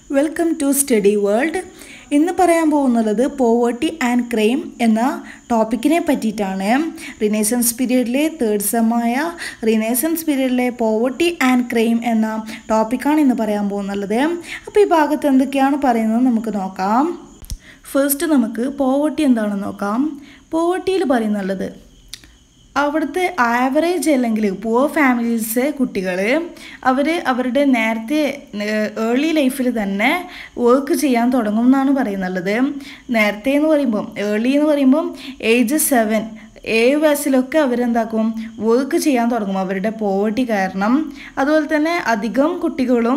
welcome to study world ഇന്ന് പറയാൻ പോകുന്നത് പോവേർട്ടി ആൻഡ് ക്രൈം എന്ന ടോപ്പിക്കിനെ പറ്റിയിട്ടാണ് റിനേസൻസ് പീരീഡിലെ തേർഡ് സെമായ റിനേസൻസ് പീരീഡിലെ പോവേർട്ടി ആൻഡ് ക്രൈം എന്ന ടോപ്പിക്കാണ് ഇന്ന് പറയാൻ പോകുന്നത് അപ്പോൾ ഈ ഭാഗത്ത് എന്തൊക്കെയാണ് പറയുന്നത് നമുക്ക് നോക്കാം ഫസ്റ്റ് നമുക്ക് പോവേർട്ടി എന്താണെന്ന് നോക്കാം പോവേർട്ടിയിൽ പറയുന്നുള്ളത് അവിടുത്തെ ആവറേജ് അല്ലെങ്കിൽ പുവർ ഫാമിലീസ് കുട്ടികൾ അവർ അവരുടെ നേരത്തെ ഏർലി ലൈഫിൽ തന്നെ വർക്ക് ചെയ്യാൻ തുടങ്ങും എന്നാണ് പറയുന്നുള്ളത് നേരത്തെ എന്ന് പറയുമ്പം ഏർലി എന്ന് പറയുമ്പം ഏജ് സെവൻ ഏഴ് വയസ്സിലൊക്കെ അവരെന്താക്കും വർക്ക് ചെയ്യാൻ തുടങ്ങും അവരുടെ പോവർട്ടി കാരണം അതുപോലെ തന്നെ അധികം കുട്ടികളും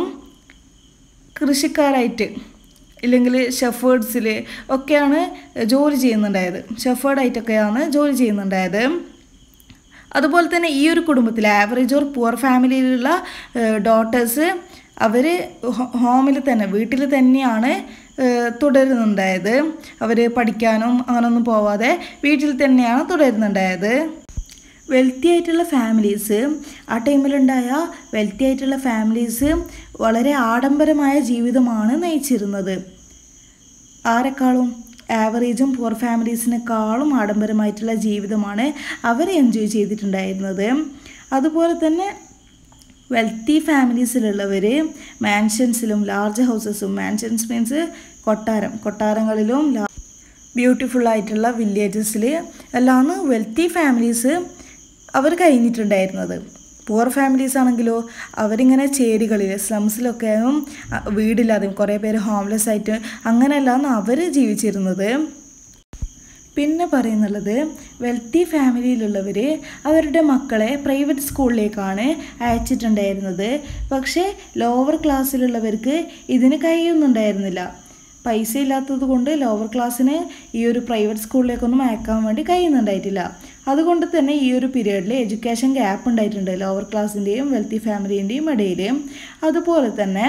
കൃഷിക്കാരായിട്ട് ഇല്ലെങ്കിൽ ഷെഫേർഡ്സിൽ ഒക്കെയാണ് ജോലി ചെയ്യുന്നുണ്ടായത് ഷെഫേർഡായിട്ടൊക്കെയാണ് ജോലി ചെയ്യുന്നുണ്ടായത് അതുപോലെ തന്നെ ഈ ഒരു കുടുംബത്തിൽ ആവറേജ് ഓർ പുവർ ഫാമിലിയിലുള്ള ഡോട്ടേഴ്സ് അവർ ഹോമിൽ തന്നെ വീട്ടിൽ തന്നെയാണ് തുടരുന്നുണ്ടായത് അവർ പഠിക്കാനും അങ്ങനൊന്നും പോവാതെ വീട്ടിൽ തന്നെയാണ് തുടരുന്നുണ്ടായത് വെൽത്തി ആയിട്ടുള്ള ഫാമിലീസ് ആ ടൈമിലുണ്ടായ വെൽത്തി ആയിട്ടുള്ള ഫാമിലീസ് വളരെ ആഡംബരമായ ജീവിതമാണ് നയിച്ചിരുന്നത് ആരെക്കാളും ആവറേജും പുവർ ഫാമിലീസിനേക്കാളും ആഡംബരമായിട്ടുള്ള ജീവിതമാണ് അവർ എൻജോയ് ചെയ്തിട്ടുണ്ടായിരുന്നത് അതുപോലെ തന്നെ വെൽത്തി ഫാമിലീസിലുള്ളവർ മാൻഷൻസിലും ലാർജ് ഹൗസസും മാൻഷൻസ് മീൻസ് കൊട്ടാരം കൊട്ടാരങ്ങളിലും ബ്യൂട്ടിഫുൾ ആയിട്ടുള്ള വില്ലേജസിൽ എല്ലാം വെൽത്തി ഫാമിലീസ് അവർ കഴിഞ്ഞിട്ടുണ്ടായിരുന്നത് പുവർ ഫാമിലീസ് ആണെങ്കിലോ അവരിങ്ങനെ ചേരികളിൽ സ്ലംസിലൊക്കെയും വീടില്ലാതെയും കുറേ പേര് ഹോംലെസ് ആയിട്ട് അങ്ങനെയല്ലാന്ന് അവർ ജീവിച്ചിരുന്നത് പിന്നെ പറയുന്നുള്ളത് വെൽത്തി ഫാമിലിയിലുള്ളവർ അവരുടെ മക്കളെ പ്രൈവറ്റ് സ്കൂളിലേക്കാണ് അയച്ചിട്ടുണ്ടായിരുന്നത് പക്ഷേ ലോവർ ക്ലാസ്സിലുള്ളവർക്ക് ഇതിന് കഴിയുന്നുണ്ടായിരുന്നില്ല പൈസ ഇല്ലാത്തത് കൊണ്ട് ലോവർ ക്ലാസ്സിന് ഈ ഒരു പ്രൈവറ്റ് സ്കൂളിലേക്കൊന്നും അയക്കാൻ വേണ്ടി കഴിയുന്നുണ്ടായിട്ടില്ല അതുകൊണ്ട് തന്നെ ഈ ഒരു പീരീഡിൽ എഡ്യൂക്കേഷൻ ഗ്യാപ്പ് ഉണ്ടായിട്ടുണ്ട് ലോവർ ക്ലാസ്സിൻ്റെയും വെൽത്തി ഫാമിലീൻ്റെയും ഇടയിൽ അതുപോലെ തന്നെ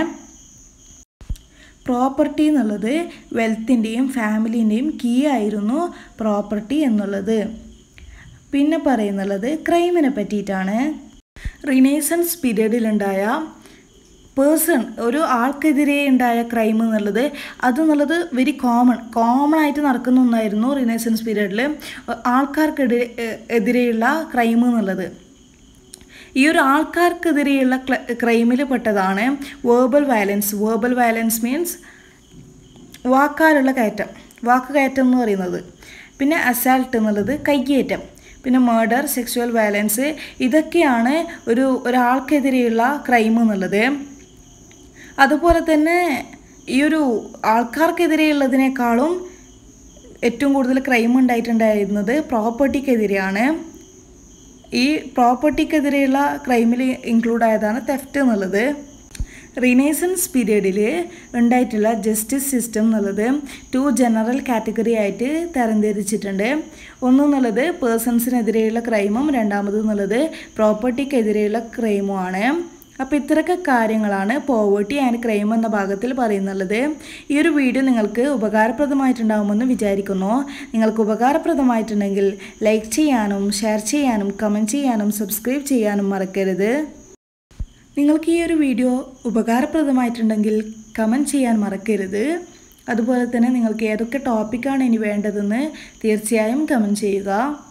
പ്രോപ്പർട്ടി എന്നുള്ളത് വെൽത്തിൻ്റെയും ഫാമിലീൻ്റെയും കീ ആയിരുന്നു പ്രോപ്പർട്ടി എന്നുള്ളത് പിന്നെ പറയുന്നുള്ളത് ക്രൈമിനെ പറ്റിയിട്ടാണ് റിനേസൻസ് പീരീഡിലുണ്ടായ പേഴ്സൺ ഒരു ആൾക്കെതിരെ ഉണ്ടായ ക്രൈം എന്നുള്ളത് അതെന്നുള്ളത് വെരി കോമൺ കോമൺ ആയിട്ട് നടക്കുന്ന ഒന്നായിരുന്നു റിനേസൻസ് പീരീഡിൽ ആൾക്കാർക്കെതിരെ എതിരെയുള്ള ക്രൈം എന്നുള്ളത് ഈ ഒരു ആൾക്കാർക്കെതിരെയുള്ള ക്രൈമിൽ പെട്ടതാണ് verbal violence verbal violence means വാക്കാലുള്ള കയറ്റം വാക്ക് കയറ്റം എന്ന് പറയുന്നത് പിന്നെ അസാൾട്ട് എന്നുള്ളത് കയ്യേറ്റം പിന്നെ മേർഡർ സെക്സ്വൽ വയലൻസ് ഇതൊക്കെയാണ് ഒരു ഒരാൾക്കെതിരെയുള്ള ക്രൈം എന്നുള്ളത് അതുപോലെ തന്നെ ഈ ഒരു ആൾക്കാർക്കെതിരെയുള്ളതിനേക്കാളും ഏറ്റവും കൂടുതൽ ക്രൈം ഉണ്ടായിട്ടുണ്ടായിരുന്നത് പ്രോപ്പർട്ടിക്കെതിരെയാണ് ഈ പ്രോപ്പർട്ടിക്കെതിരെയുള്ള ക്രൈമിൽ ഇൻക്ലൂഡ് ആയതാണ് തെഫ്റ്റ് എന്നുള്ളത് റിനേസൻസ് പീരീഡിൽ ഉണ്ടായിട്ടുള്ള ജസ്റ്റിസ് സിസ്റ്റം എന്നുള്ളത് ടു ജനറൽ കാറ്റഗറി ആയിട്ട് തരംതിരിച്ചിട്ടുണ്ട് ഒന്നെന്നുള്ളത് പേഴ്സൺസിനെതിരെയുള്ള ക്രൈമും രണ്ടാമത് എന്നുള്ളത് പ്രോപ്പർട്ടിക്കെതിരെയുള്ള ക്രൈമുമാണ് അപ്പോൾ ഇത്രയൊക്കെ കാര്യങ്ങളാണ് പോവേർട്ടി ആൻഡ് ക്രൈം എന്ന ഭാഗത്തിൽ പറയുന്നുള്ളത് ഈ ഒരു വീഡിയോ നിങ്ങൾക്ക് ഉപകാരപ്രദമായിട്ടുണ്ടാകുമെന്ന് വിചാരിക്കുന്നു നിങ്ങൾക്ക് ഉപകാരപ്രദമായിട്ടുണ്ടെങ്കിൽ ലൈക്ക് ചെയ്യാനും ഷെയർ ചെയ്യാനും കമൻറ്റ് ചെയ്യാനും സബ്സ്ക്രൈബ് ചെയ്യാനും മറക്കരുത് നിങ്ങൾക്ക് ഈ ഒരു വീഡിയോ ഉപകാരപ്രദമായിട്ടുണ്ടെങ്കിൽ കമൻറ്റ് ചെയ്യാൻ മറക്കരുത് അതുപോലെ തന്നെ നിങ്ങൾക്ക് ഏതൊക്കെ ടോപ്പിക്കാണ് ഇനി വേണ്ടതെന്ന് തീർച്ചയായും കമൻറ്റ് ചെയ്യുക